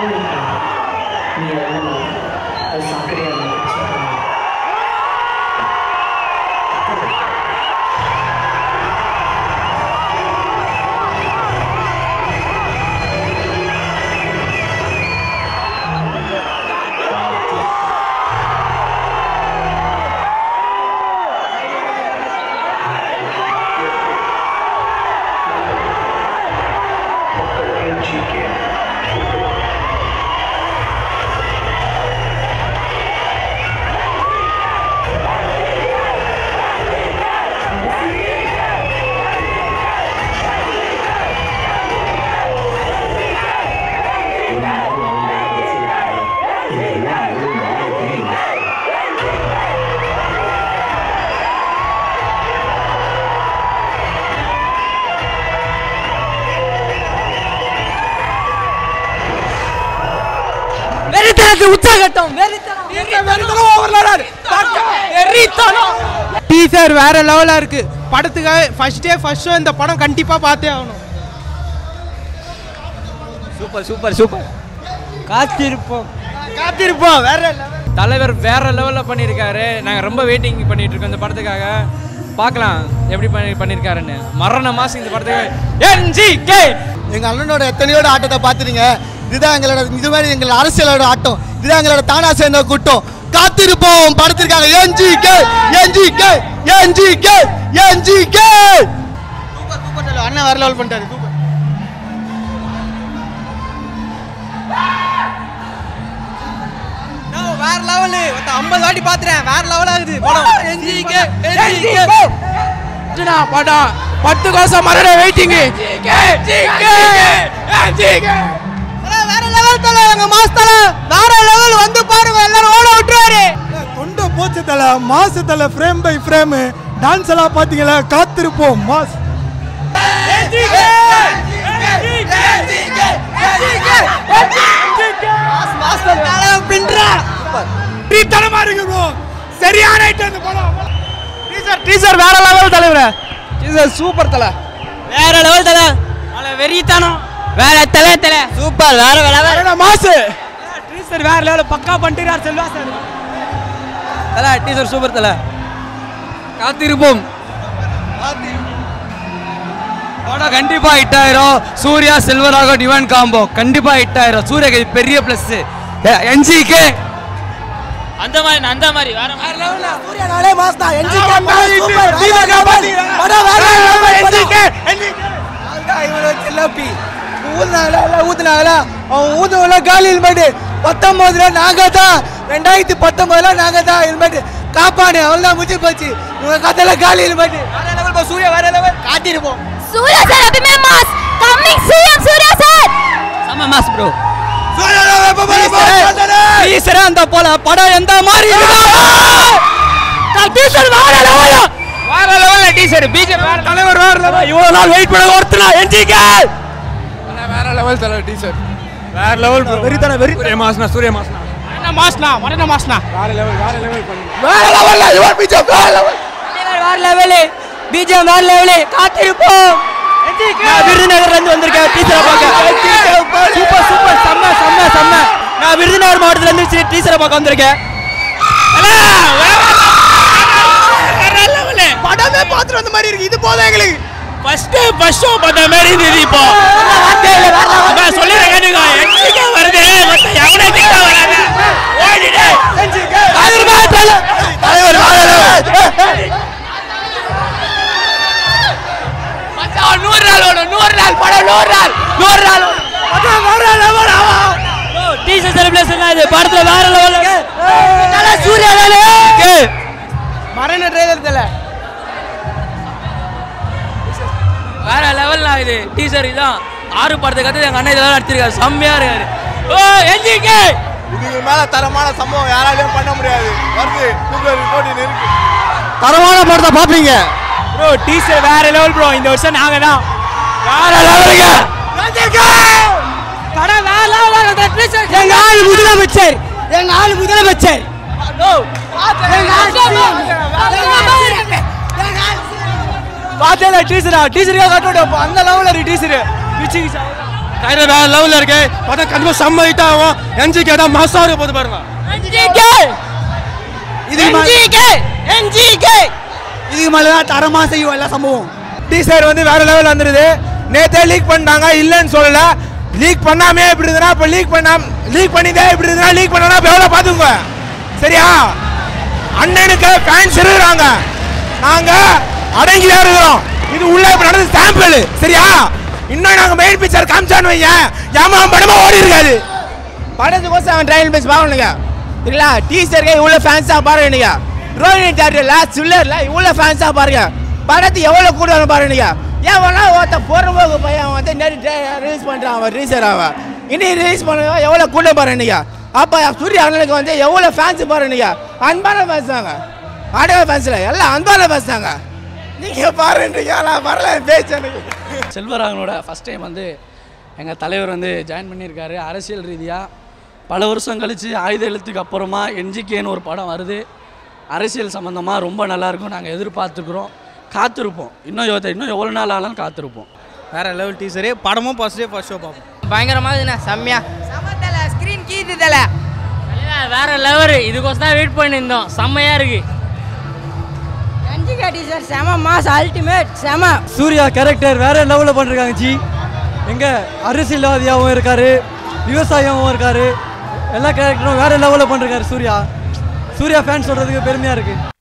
கோழிக்காக நீ அதெல்லாம் அது சாக்கடையாக இருந்துச்சு வெறித்தனத்து உச்சகட்டம் வெறித்தனம் டீசர் வேற லெவலா இருக்கு படத்துக்காக ஃபர்ஸ்ட் டே ஃபர்ஸ்ட் ஷோ இந்த படம் கண்டிப்பா பார்த்தே ஆகணும் சூப்பர் சூப்பர் சூப்பர் காத்திருப்போம் காத்திருப்போம் வேற தலைவர் வேற லெவலில் பண்ணியிருக்காரு நாங்கள் ரொம்ப வெயிட்டிங் பண்ணிட்டு இருக்கோம் இந்த படத்துக்காக பார்க்கலாம் எப்படி பண்ணி பண்ணியிருக்காருன்னு மரண மாசம் இந்த படத்துக்கு என்ஜி கே எங்க அண்ணனோட எத்தனையோட ஆட்டத்தை பார்த்துருங்க இதுதான் எங்களோட இது மாதிரி எங்களோட அரசியலோட ஆட்டம் இதுதான் எங்களோட தானா சேர்ந்த கூட்டம் காத்திருப்போம் படத்திற்காக N G K N G K N G K N G K super super அண்ணன் வேற லெவல் பண்ணிட்டாரு சூப்பர் வேற லெவலு ஐம்பது வாட்டி பாத்துறேன் வேற லெவல் ஆகுது படம் படம் பத்து கோசம் மரண வெயிட்டிங் வேற லெவல் தல எங்க மாஸ் தல வேற லெவல் வந்து பாருங்க எல்லாரும் ஓட விட்டுருவாரு கொண்ட போச்சு தல மாசு தல ஃப்ரேம் பை ஃப்ரேம் டான்ஸ் எல்லாம் பாத்தீங்களா காத்திருப்போம் மாஸ் தனமா இருக்கு ப்ரோ சரியான ஐட்டம் இந்த படம் டீசர் டீசர் வேற லெவல் தலைவர் டீசர் சூப்பர் தலை வேற லெவல் தலை நல்ல வெறித்தனம் வேற தலை தலை சூப்பர் வேற லெவல் மாசு டீசர் வேற லெவல் பக்கா பண்ணிட்டார் செல்வா சார் தலை டீசர் சூப்பர் தலை காத்திருப்போம் படம் கண்டிப்பா ஹிட் ஆயிரும் சூர்யா செல்வராக டிவன் காம்போ கண்டிப்பா ஹிட் ஆயிரும் சூர்யா இது பெரிய பிளஸ் என்ஜிகே அந்த மாதிரி அந்த மாதிரி வேற சூர்யானாலே மாஸ் தான் என்ஜி கே சில்லப்பி ஊதுனாங்களா ஊதுனாங்களா அவன் ஊதுவல காலி ஹெல்மெட் பத்தொன்பதுல நாங்க தான் ரெண்டாயிரத்தி பத்தொன்பதுல நாங்க தான் ஹெல்மெட் காப்பாடு அவ்வளவுதான் முடிஞ்சு போச்சு உங்க கதையில காலி ஹெல்மெட் வேற லெவல் சூர்யா வேற லெவல் காட்டிருப்போம் சூர்யா சார் எப்பவுமே mass coming C M Suriya sir செம்ம மாஸ் ப்ரோ டீசரே அந்த போல படம் எந்த மாதிரி டீசர் வேற லெவல் வேற லெவல்ல டீசர் பிஜேபி வேற தலைவர் வேற லெவல் இவ்வளவு நாள் வெயிட் பண்ண ஒருத்தனா என்ஜிகே வேற லெவல் தலை டீசர் வேற லெவல் வெறித்தன வெறி சூரிய மாஸ்னா சூரிய மாஸ்னா என்ன மாஸ்னா மரண மாஸ்னா வேற லெவல் வேற லெவல் பண்ணு வேற லெவல்ல இவர் பிஜே வேற லெவல் வேற லெவல் பிஜேபி வேற லெவல் காத்திருப்போம் நான் விருதுநகர்ல இருந்து வந்திருக்கேன் டீச்சரை பார்க்க சூப்பர் சூப்பர் செம்ம செம்ம செம்ம நான் விருதுநகர் மாவட்டத்துல இருந்து டீச்சரை பார்க்க வந்திருக்கேன் படமே பார்த்துட்டு வந்த மாதிரி இருக்கு இது போதும் எங்களுக்கு ஃபர்ஸ்ட் ஃபர்ஸ்ட் ஷோ பார்த்த மாதிரி இருந்தது இப்போ நான் சொல்லிடுறேன் கேட்டுக்கோ எங்க வருது மத்த எவனே கிட்ட வராங்க ஓடிடு தலைவர் வேற லெவல் மச்சான் நூறு நாள் ஓடும் நூறு நாள் படம் நூறு நாள் நூறு நாள் டீசர் செலிப்ரேஷன் இது படத்துல வேற லெவல்ல சூர்யா மரண ட்ரெய்லர் தல வேற லெவல்ல இது டீசர் இதான் ஆறு படத்துக்கு அடுத்து எங்க அண்ணன் இதெல்லாம் நடிச்சிருக்காரு செம்மையா இருக்காரு ஓ என்ஜிகே இதுக்கு மேல தரமான சம்பவம் யாராலையும் பண்ண முடியாது வருது கூகுள் போட்டி இருக்கு தரமான படத்தை பாப்பீங்க ப்ரோ டீசர் வேற லெவல் ப்ரோ இந்த வருஷம் நாங்க தான் வேற லெவலுங்க படம் வேற லெவல் எங்க ஆள் முதலமைச்சர் எங்க ஆள் முதலமைச்சர் பார்த்தேன் டீச்சரா டீச்சருக்காக கட்டோட அந்த லெவலில் டீச்சர் பிச்சுக்கு டைலர் வேற லெவலில் இருக்கு பார்த்தா கண்டிப்பாக செம்ம ஹிட் ஆகும் என்ஜிகே தான் மாசம் இருக்க போது பாருங்க இதுக்கு மேலே தான் தரமாக செய்வோம் எல்லா சம்பவம் டீசர் வந்து வேற லெவல் வந்துருது நேத்தே லீக் பண்ணிட்டாங்க இல்லைன்னு சொல்லல லீக் பண்ணாமே இப்படி இருந்தனா இப்போ லீக் பண்ணாம லீக் பண்ணிதே இப்படி இருந்தனா லீக் பண்ணனா இப்போ எவ்வளோ பார்த்துங்க சரியா அண்ணனுக்கு ஃபேன்ஸ் இருக்கிறாங்க நாங்க அடங்கி தான் இருக்கிறோம் இது உள்ள இப்போ நடந்தது சாம்பிள் சரியா இன்னும் நாங்க மெயின் பிக்சர் காமிச்சான்னு வைங்க ஏமா படமா ஓடி இருக்காது படத்துக்கோசம் அவன் ட்ரையல் பேஸ் பார்க்கணுங்க சரிங்களா டீச்சருக்கு இவ்வளோ ஃபேன்ஸாக பாருங்க நீங்க ரோஹினி தேட்டரில் சுல்லரில் இவ்வளோ ஃபேன்ஸாக பாருங்க படத்து எவ்வளோ கூட வரும் பாருங்க ஏன் வேணா ஒருத்த பொறும்போக்கு பையன் அவன் வந்து நேற்று ரிலீஸ் பண்ணுறான் அவன் ரீசர் அவன் இன்னைக்கு ரிலீஸ் பண்ணுவா எவ்வளோ கூட பாருங்க நீங்க அப்போ சூரிய அண்ணனுக்கு வந்து எவ்வளோ ஃபேன்ஸ் பாருங்க நீங்க அன்பான ஃபேன்ஸ் தாங்க ஆடவ ஃபேன்ஸில் எல்லாம் அன்பான ஃபேன்ஸ் தாங்க நீங்கள் பாருன்றீங்க நான் வரல பேச்சு எனக்கு செல்வராகனோட ஃபஸ்ட் டைம் வந்து எங்கள் தலைவர் வந்து ஜாயின் பண்ணியிருக்காரு அரசியல் ரீதியாக பல வருஷம் கழித்து ஆயுத எழுத்துக்கு அப்புறமா என்ஜிகேன்னு ஒரு படம் வருது அரசியல் சம்மந்தமாக ரொம்ப நல்லாயிருக்கும் நாங்கள் எதிர்பார்த்துக்கிறோம் காத்திருப்போம் இன்னும் எவ்வளோ இன்னும் எவ்வளோ நாள் ஆனாலும் காத்திருப்போம் வேற லெவல் டீசரு படமும் ஃபர்ஸ்ட் டே ஃபர்ஸ்ட் ஷோ பார்ப்போம் பயங்கரமாக இருக்குண்ணே செம்மையா சமத்தல ஸ்கிரீன் கீது தல வேற லெவல் இதுக்கோசம் தான் வெயிட் பண்ணியிருந்தோம் செம்மையா இருக்கு என்ஜிகே டீச்சர் செம மாஸ் அல்டிமேட் செம சூர்யா கேரக்டர் வேற லெவலில் பண்ணிருக்காங்க ஜி எங்க அரசியல்வாதியாகவும் இருக்காரு விவசாயியாகவும் இருக்காரு எல்லா கேரக்டரும் வேற லெவலில் பண்ணிருக்காரு சூர்யா சூர்யா ஃபேன் சொல்றதுக்கு பெருமையா இருக்கு